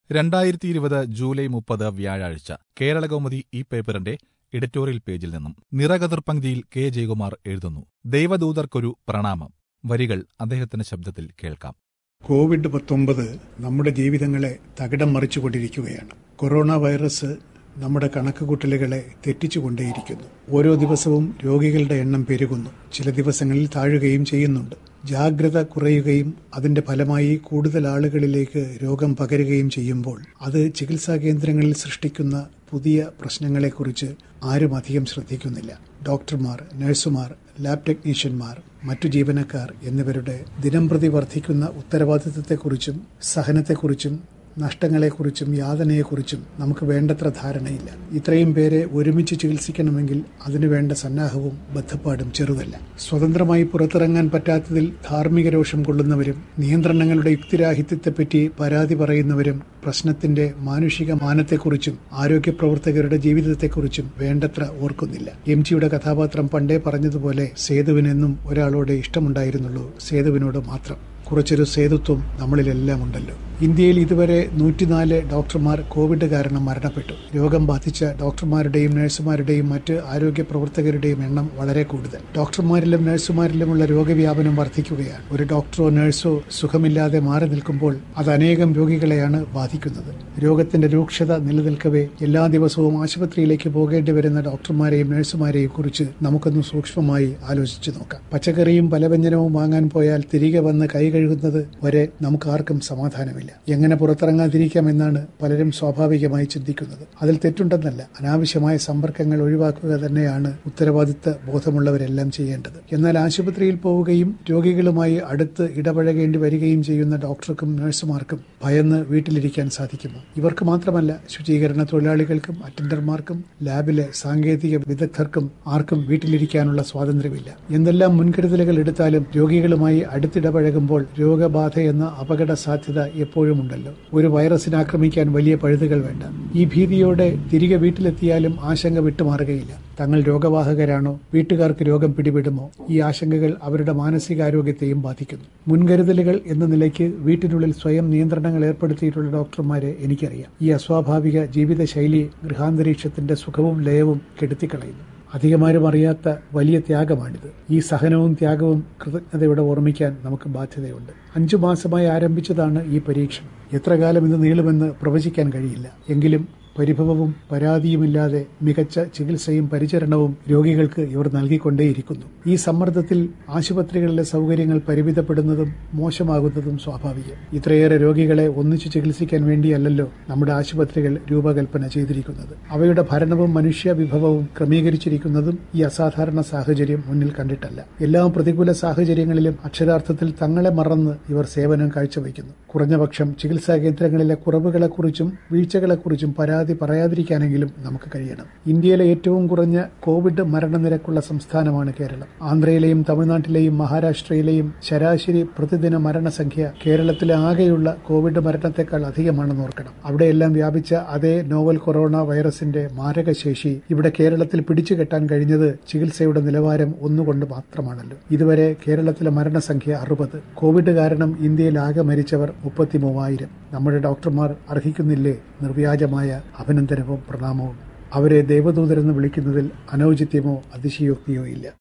രണ്ടായിരത്തി ഇരുപത് ജൂലൈ മുപ്പത് വ്യാഴാഴ്ച കേരളകൗമുദി ഈ പേപ്പറിന്റെ എഡിറ്റോറിയൽ പേജിൽ നിന്നും നിറകതിർ പങ്ക്തിയിൽ കെ ജയകുമാർ എഴുതുന്നു ദൈവദൂതർക്കൊരു പ്രണാമം വരികൾ അദ്ദേഹത്തിന്റെ ശബ്ദത്തിൽ കേൾക്കാം കോവിഡ് പത്തൊമ്പത് നമ്മുടെ ജീവിതങ്ങളെ തകിടം മറിച്ചുകൊണ്ടിരിക്കുകയാണ് കൊറോണ വൈറസ് നമ്മുടെ കണക്കുകൂട്ടലുകളെ തെറ്റിച്ചുകൊണ്ടേയിരിക്കുന്നു ഓരോ ദിവസവും രോഗികളുടെ എണ്ണം പെരുകുന്നു ചില ദിവസങ്ങളിൽ താഴുകയും ചെയ്യുന്നുണ്ട് ജാഗ്രത കുറയുകയും അതിന്റെ ഫലമായി കൂടുതൽ ആളുകളിലേക്ക് രോഗം പകരുകയും ചെയ്യുമ്പോൾ അത് ചികിത്സാ കേന്ദ്രങ്ങളിൽ സൃഷ്ടിക്കുന്ന പുതിയ പ്രശ്നങ്ങളെക്കുറിച്ച് ആരും അധികം ശ്രദ്ധിക്കുന്നില്ല ഡോക്ടർമാർ നഴ്സുമാർ ലാബ് ടെക്നീഷ്യന്മാർ മറ്റു ജീവനക്കാർ എന്നിവരുടെ ദിനംപ്രതി വർദ്ധിക്കുന്ന ഉത്തരവാദിത്തത്തെക്കുറിച്ചും സഹനത്തെക്കുറിച്ചും നഷ്ടങ്ങളെക്കുറിച്ചും യാതനയെക്കുറിച്ചും നമുക്ക് വേണ്ടത്ര ധാരണയില്ല ഇത്രയും പേരെ ഒരുമിച്ച് ചികിത്സിക്കണമെങ്കിൽ അതിനുവേണ്ട സന്നാഹവും ബദ്ധപ്പാടും ചെറുതല്ല സ്വതന്ത്രമായി പുറത്തിറങ്ങാൻ പറ്റാത്തതിൽ ധാർമ്മിക രോഷം കൊള്ളുന്നവരും നിയന്ത്രണങ്ങളുടെ യുക്തിരാഹിത്യത്തെപ്പറ്റി പരാതി പറയുന്നവരും പ്രശ്നത്തിന്റെ മാനുഷിക മാനത്തെക്കുറിച്ചും ആരോഗ്യ പ്രവർത്തകരുടെ ജീവിതത്തെക്കുറിച്ചും വേണ്ടത്ര ഓർക്കുന്നില്ല എം ജിയുടെ കഥാപാത്രം പണ്ടേ പറഞ്ഞതുപോലെ സേതുവിനെന്നും ഒരാളോട് ഇഷ്ടമുണ്ടായിരുന്നുള്ളൂ സേതുവിനോട് മാത്രം കുറച്ചൊരു സേതുത്വം നമ്മളിലെല്ലാം ഉണ്ടല്ലോ ഇന്ത്യയിൽ ഇതുവരെ നൂറ്റിനാല് ഡോക്ടർമാർ കോവിഡ് കാരണം മരണപ്പെട്ടു രോഗം ബാധിച്ച ഡോക്ടർമാരുടെയും നഴ്സുമാരുടെയും മറ്റ് ആരോഗ്യ പ്രവർത്തകരുടെയും എണ്ണം വളരെ കൂടുതൽ ഡോക്ടർമാരിലും നഴ്സുമാരിലുമുള്ള രോഗവ്യാപനം വർദ്ധിക്കുകയാണ് ഒരു ഡോക്ടറോ നഴ്സോ സുഖമില്ലാതെ മാറി നിൽക്കുമ്പോൾ അത് അനേകം രോഗികളെയാണ് ബാധിക്കുന്നത് രോഗത്തിന്റെ രൂക്ഷത നിലനിൽക്കവേ എല്ലാ ദിവസവും ആശുപത്രിയിലേക്ക് പോകേണ്ടി വരുന്ന ഡോക്ടർമാരെയും നഴ്സുമാരെയും കുറിച്ച് നമുക്കൊന്ന് സൂക്ഷ്മമായി ആലോചിച്ചു നോക്കാം പച്ചക്കറിയും പലവ്യഞ്ജനവും വാങ്ങാൻ പോയാൽ തിരികെ വന്ന് കൈ കഴുകുന്നത് വരെ നമുക്ക് ആർക്കും സമാധാനമില്ല എങ്ങനെ പുറത്തിറങ്ങാതിരിക്കാമെന്നാണ് പലരും സ്വാഭാവികമായി ചിന്തിക്കുന്നത് അതിൽ തെറ്റുണ്ടെന്നല്ല അനാവശ്യമായ സമ്പർക്കങ്ങൾ ഒഴിവാക്കുക തന്നെയാണ് ഉത്തരവാദിത്ത ബോധമുള്ളവരെല്ലാം ചെയ്യേണ്ടത് എന്നാൽ ആശുപത്രിയിൽ പോവുകയും രോഗികളുമായി അടുത്ത് ഇടപഴകേണ്ടി വരികയും ചെയ്യുന്ന ഡോക്ടർക്കും നഴ്സുമാർക്കും ഭയന്ന് വീട്ടിലിരിക്കാൻ സാധിക്കുമോ ഇവർക്ക് മാത്രമല്ല ശുചീകരണ തൊഴിലാളികൾക്കും അറ്റൻഡർമാർക്കും ലാബിലെ സാങ്കേതിക വിദഗ്ധർക്കും ആർക്കും വീട്ടിലിരിക്കാനുള്ള സ്വാതന്ത്ര്യമില്ല എന്തെല്ലാം മുൻകരുതലുകൾ എടുത്താലും രോഗികളുമായി അടുത്തിടപഴകുമ്പോൾ രോഗബാധ എന്ന അപകട സാധ്യത എപ്പോഴും ഉണ്ടല്ലോ ഒരു വൈറസിനെ ആക്രമിക്കാൻ വലിയ പഴുതുകൾ വേണ്ട ഈ ഭീതിയോടെ തിരികെ വീട്ടിലെത്തിയാലും ആശങ്ക വിട്ടുമാറുകയില്ല തങ്ങൾ രോഗവാഹകരാണോ വീട്ടുകാർക്ക് രോഗം പിടിപെടുമോ ഈ ആശങ്കകൾ അവരുടെ മാനസികാരോഗ്യത്തെയും ബാധിക്കുന്നു മുൻകരുതലുകൾ എന്ന നിലയ്ക്ക് വീട്ടിനുള്ളിൽ സ്വയം നിയന്ത്രണങ്ങൾ ഏർപ്പെടുത്തിയിട്ടുള്ള ഡോക്ടർമാരെ എനിക്കറിയാം ഈ അസ്വാഭാവിക ജീവിതശൈലി ഗൃഹാന്തരീക്ഷത്തിന്റെ സുഖവും ലയവും കെടുത്തിക്കളയുന്നു അധികമാരും അറിയാത്ത വലിയ ത്യാഗമാണിത് ഈ സഹനവും ത്യാഗവും കൃതജ്ഞതയോടെ ഓർമ്മിക്കാൻ നമുക്ക് ബാധ്യതയുണ്ട് അഞ്ചു മാസമായി ആരംഭിച്ചതാണ് ഈ പരീക്ഷണം എത്ര കാലം ഇത് നീളുമെന്ന് പ്രവചിക്കാൻ കഴിയില്ല എങ്കിലും പരിഭവവും പരാതിയുമില്ലാതെ മികച്ച ചികിത്സയും പരിചരണവും രോഗികൾക്ക് ഇവർ നൽകിക്കൊണ്ടേയിരിക്കുന്നു ഈ സമ്മർദ്ദത്തിൽ ആശുപത്രികളിലെ സൗകര്യങ്ങൾ പരിമിതപ്പെടുന്നതും മോശമാകുന്നതും സ്വാഭാവികം ഇത്രയേറെ രോഗികളെ ഒന്നിച്ചു ചികിത്സിക്കാൻ വേണ്ടിയല്ലല്ലോ നമ്മുടെ ആശുപത്രികൾ രൂപകൽപ്പന ചെയ്തിരിക്കുന്നത് അവയുടെ ഭരണവും മനുഷ്യ വിഭവവും ക്രമീകരിച്ചിരിക്കുന്നതും ഈ അസാധാരണ സാഹചര്യം മുന്നിൽ കണ്ടിട്ടല്ല എല്ലാ പ്രതികൂല സാഹചര്യങ്ങളിലും അക്ഷരാർത്ഥത്തിൽ തങ്ങളെ മറന്ന് ഇവർ സേവനം കാഴ്ചവെക്കുന്നു കുറഞ്ഞപക്ഷം ചികിത്സാ കേന്ദ്രങ്ങളിലെ കുറവുകളെക്കുറിച്ചും വീഴ്ചകളെക്കുറിച്ചും പരാതി പറയാതിരിക്കാനെങ്കിലും നമുക്ക് കഴിയണം ഇന്ത്യയിലെ ഏറ്റവും കുറഞ്ഞ കോവിഡ് മരണനിരക്കുള്ള സംസ്ഥാനമാണ് കേരളം ആന്ധ്രയിലെയും തമിഴ്നാട്ടിലെയും മഹാരാഷ്ട്രയിലെയും ശരാശരി പ്രതിദിന മരണസംഖ്യ കേരളത്തിലെ ആകെയുള്ള കോവിഡ് മരണത്തെക്കാൾ അധികമാണെന്ന് ഓർക്കണം അവിടെയെല്ലാം വ്യാപിച്ച അതേ നോവൽ കൊറോണ വൈറസിന്റെ മാരകശേഷി ഇവിടെ കേരളത്തിൽ പിടിച്ചു കെട്ടാൻ കഴിഞ്ഞത് ചികിത്സയുടെ നിലവാരം ഒന്നുകൊണ്ട് മാത്രമാണല്ലോ ഇതുവരെ കേരളത്തിലെ മരണസംഖ്യ അറുപത് കോവിഡ് കാരണം ഇന്ത്യയിൽ ആകെ മരിച്ചവർ മുപ്പത്തി മൂവായിരം നമ്മുടെ ഡോക്ടർമാർ അർഹിക്കുന്നില്ലേ നിർവ്യാജമായ അഭിനന്ദനവും പ്രണാമവും അവരെ ദേവദൂതരെന്ന് വിളിക്കുന്നതിൽ അനൌചിത്യമോ അതിശയോക്തിയോ ഇല്ല